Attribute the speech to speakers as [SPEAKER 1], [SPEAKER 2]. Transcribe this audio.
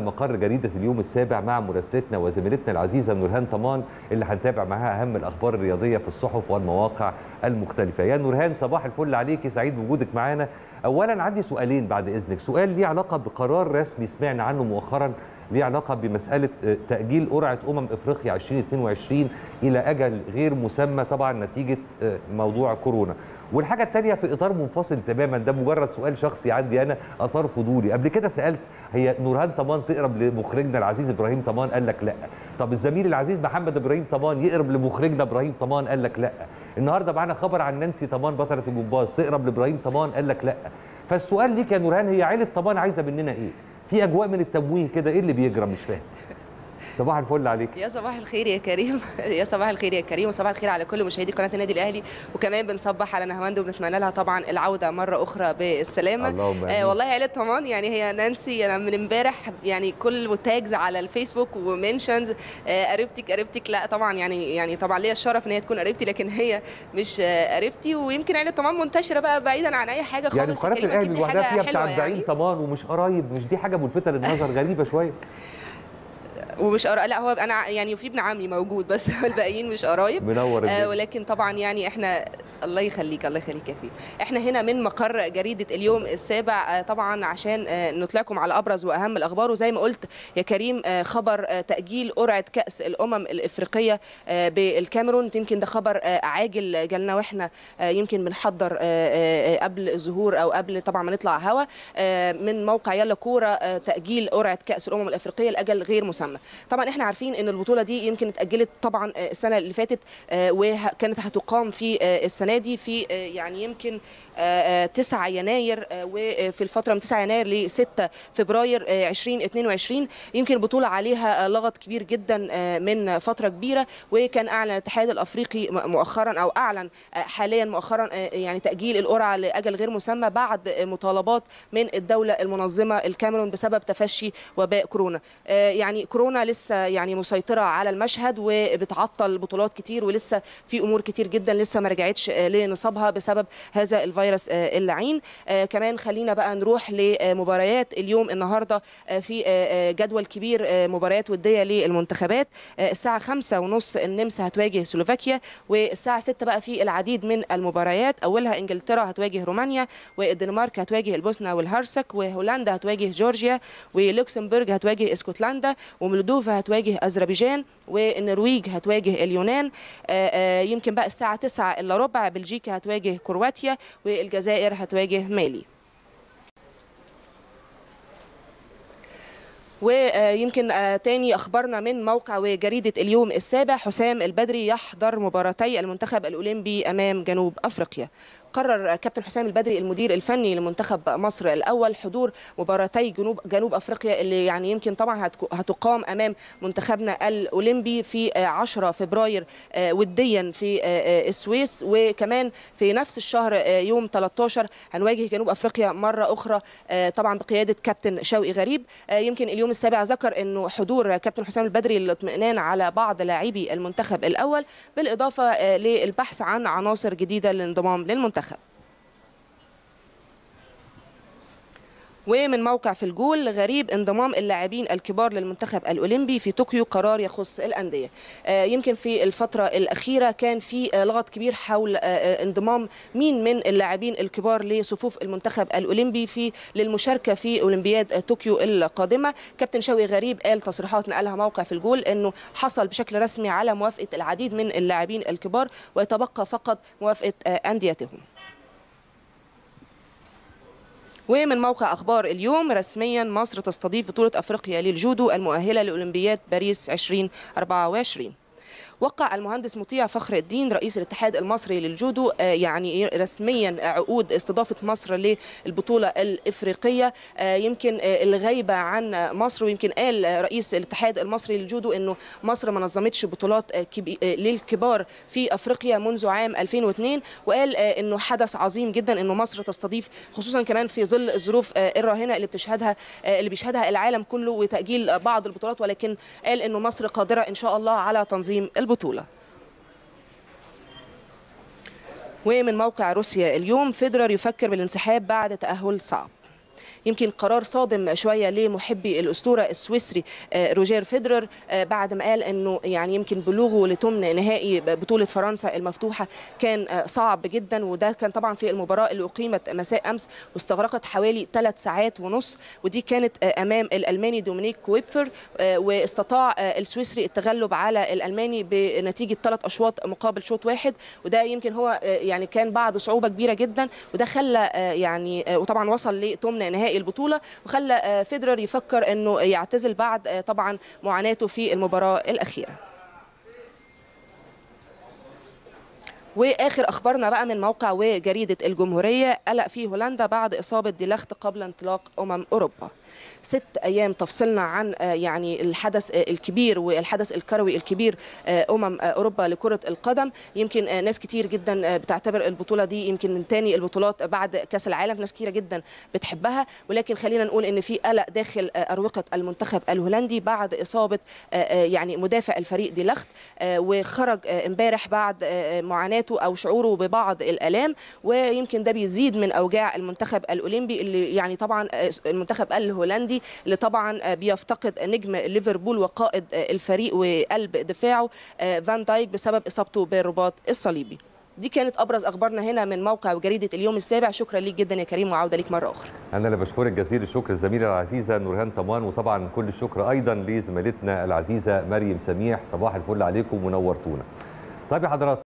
[SPEAKER 1] مقر جريده اليوم السابع مع مراسلتنا وزميلتنا العزيزه نورهان طمان اللي هنتابع معاها اهم الاخبار الرياضيه في الصحف والمواقع المختلفه يا نورهان صباح الفل عليكي سعيد بوجودك معانا اولا عندي سؤالين بعد اذنك سؤال ليه علاقه بقرار رسمي سمعنا عنه مؤخرا ليه علاقه بمساله تاجيل قرعه امم افريقيا 2022 الى اجل غير مسمى طبعا نتيجه موضوع كورونا والحاجه الثانيه في اطار منفصل تماما ده مجرد سؤال شخصي عندي انا اثار فضولي قبل كده سالت هي نورهان طمان تقرب لمخرجنا العزيز ابراهيم طمان قال لك لا طب الزميل العزيز محمد ابراهيم طمان يقرب لمخرجنا ابراهيم طمان قال لك لا النهارده معانا خبر عن نانسي طمان بطله الجمباز تقرب لابراهيم طمان قال لك لا فالسؤال ليك يا نورهان هي عيله طمان عايزه مننا ايه في اجواء من التمويه كده ايه اللي بيجرى مش فاهم صباح الفل عليك
[SPEAKER 2] يا صباح الخير يا كريم يا صباح الخير يا كريم وصباح الخير على كل مشاهدي قناه النادي الاهلي وكمان بنصبح على نهاوند وبنتمنى لها طبعا العوده مره اخرى بالسلامه
[SPEAKER 1] اللهم
[SPEAKER 2] آه والله عيله طمان يعني هي نانسي انا من امبارح يعني كل تاجز على الفيسبوك ومنشنز آه قريبتك قريبتك لا طبعا يعني يعني طبعا ليا الشرف ان هي تكون قريبتي لكن هي مش آه قريبتي ويمكن عيله طمان منتشره بقى بعيدا عن اي حاجه
[SPEAKER 1] يعني
[SPEAKER 2] خالص
[SPEAKER 1] قناه
[SPEAKER 2] الكلمة
[SPEAKER 1] الاهلي
[SPEAKER 2] أكيد دي
[SPEAKER 1] لوحدها
[SPEAKER 2] حاجه
[SPEAKER 1] فيها بتاع
[SPEAKER 2] حلوه
[SPEAKER 1] 40
[SPEAKER 2] يعني
[SPEAKER 1] طمان ومش قرايب مش دي حاجه ملفته للنظر غريبه شويه
[SPEAKER 2] ومش قرا لا هو انا يعني في ابن عمي موجود بس الباقيين مش قرايب
[SPEAKER 1] منور الدنيا.
[SPEAKER 2] آه ولكن طبعا يعني احنا الله يخليك الله يخليك يا كريم احنا هنا من مقر جريده اليوم السابع آه طبعا عشان آه نطلعكم على ابرز واهم الاخبار وزي ما قلت يا كريم آه خبر آه تاجيل قرعه كاس الامم الافريقيه آه بالكاميرون يمكن ده خبر آه عاجل جالنا واحنا آه يمكن بنحضر آه آه قبل الظهور او قبل طبعا ما نطلع هوا آه من موقع يلا كوره آه تاجيل قرعه كاس الامم الافريقيه لاجل غير مسمى طبعا احنا عارفين ان البطوله دي يمكن اتاجلت طبعا السنه اللي فاتت وكانت هتقام في السنه دي في يعني يمكن 9 يناير وفي الفتره من 9 يناير ل 6 فبراير 2022 يمكن البطوله عليها لغط كبير جدا من فتره كبيره وكان اعلن الاتحاد الافريقي مؤخرا او اعلن حاليا مؤخرا يعني تاجيل القرعه لاجل غير مسمى بعد مطالبات من الدوله المنظمه الكاميرون بسبب تفشي وباء كورونا يعني كورونا لسه يعني مسيطره على المشهد وبتعطل بطولات كتير ولسه في امور كتير جدا لسه ما رجعتش لنصابها بسبب هذا الفيروس اللعين كمان خلينا بقى نروح لمباريات اليوم النهارده في جدول كبير مباريات وديه للمنتخبات الساعه 5 ونص النمسا هتواجه سلوفاكيا والساعه 6 بقى في العديد من المباريات اولها انجلترا هتواجه رومانيا والدنمارك هتواجه البوسنه والهرسك وهولندا هتواجه جورجيا ولوكسمبورغ هتواجه اسكتلندا ومولدوفا هتواجه اذربيجان والنرويج هتواجه اليونان يمكن بقى الساعه 9 الا ربع بلجيكا هتواجه كرواتيا والجزائر هتواجه مالي ويمكن تاني اخبارنا من موقع وجريده اليوم السابع حسام البدري يحضر مباراتي المنتخب الاولمبي امام جنوب افريقيا قرر كابتن حسام البدري المدير الفني لمنتخب مصر الاول حضور مباراتي جنوب جنوب افريقيا اللي يعني يمكن طبعا هتقام امام منتخبنا الاولمبي في 10 فبراير وديا في السويس وكمان في نفس الشهر يوم 13 هنواجه جنوب افريقيا مره اخرى طبعا بقياده كابتن شوقي غريب يمكن اليوم السابع ذكر انه حضور كابتن حسام البدري للاطمئنان على بعض لاعبي المنتخب الاول بالاضافه للبحث عن عناصر جديده للانضمام للمنتخب ومن موقع في الجول غريب انضمام اللاعبين الكبار للمنتخب الاولمبي في طوكيو قرار يخص الانديه آه يمكن في الفتره الاخيره كان في آه لغط كبير حول آه انضمام مين من اللاعبين الكبار لصفوف المنتخب الاولمبي في للمشاركه في اولمبياد طوكيو القادمه كابتن شوقي غريب قال تصريحات نقلها موقع في الجول انه حصل بشكل رسمي على موافقه العديد من اللاعبين الكبار ويتبقى فقط موافقه انديتهم ومن موقع اخبار اليوم رسميا مصر تستضيف بطوله افريقيا للجودو المؤهله لاولمبياد باريس 2024 وقع المهندس مطيع فخر الدين رئيس الاتحاد المصري للجودو يعني رسميا عقود استضافه مصر للبطوله الافريقيه يمكن الغيبه عن مصر ويمكن قال رئيس الاتحاد المصري للجودو انه مصر ما نظمتش بطولات للكبار في افريقيا منذ عام 2002 وقال انه حدث عظيم جدا انه مصر تستضيف خصوصا كمان في ظل الظروف الراهنه اللي بتشهدها اللي بيشهدها العالم كله وتاجيل بعض البطولات ولكن قال انه مصر قادره ان شاء الله على تنظيم البطولة ومن موقع روسيا اليوم فيدرر يفكر بالانسحاب بعد تأهل صعب يمكن قرار صادم شويه لمحبي الاسطوره السويسري روجير فيدرر بعد ما قال انه يعني يمكن بلوغه لتمن نهائي بطوله فرنسا المفتوحه كان صعب جدا وده كان طبعا في المباراه اللي اقيمت مساء امس واستغرقت حوالي ثلاث ساعات ونص ودي كانت امام الالماني دومينيك كويبفر واستطاع السويسري التغلب على الالماني بنتيجه ثلاث اشواط مقابل شوط واحد وده يمكن هو يعني كان بعد صعوبه كبيره جدا وده خلى يعني وطبعا وصل لثمن نهائي البطوله وخلى فيدرر يفكر انه يعتزل بعد طبعا معاناته في المباراه الاخيره واخر اخبارنا بقى من موقع وجريده الجمهوريه قلق في هولندا بعد اصابه ديلخت قبل انطلاق امم اوروبا ست ايام تفصلنا عن يعني الحدث الكبير والحدث الكروي الكبير امم اوروبا لكره القدم يمكن ناس كتير جدا بتعتبر البطوله دي يمكن من تاني البطولات بعد كاس العالم ناس كتيره جدا بتحبها ولكن خلينا نقول ان في قلق داخل اروقه المنتخب الهولندي بعد اصابه يعني مدافع الفريق دي لخت وخرج امبارح بعد معاناته او شعوره ببعض الالام ويمكن ده بيزيد من اوجاع المنتخب الاولمبي اللي يعني طبعا المنتخب الهولندي اللي طبعا بيفتقد نجم ليفربول وقائد الفريق وقلب دفاعه فان دايك بسبب اصابته بالرباط الصليبي دي كانت ابرز اخبارنا هنا من موقع وجريده اليوم السابع شكرا ليك جدا يا كريم وعوده ليك مره اخرى
[SPEAKER 1] انا اللي بشكرك جزيل الشكر الزميله العزيزه نورهان طمان وطبعا كل الشكر ايضا لزميلتنا العزيزه مريم سميح صباح الفل عليكم ونورتونا طيب يا حضرات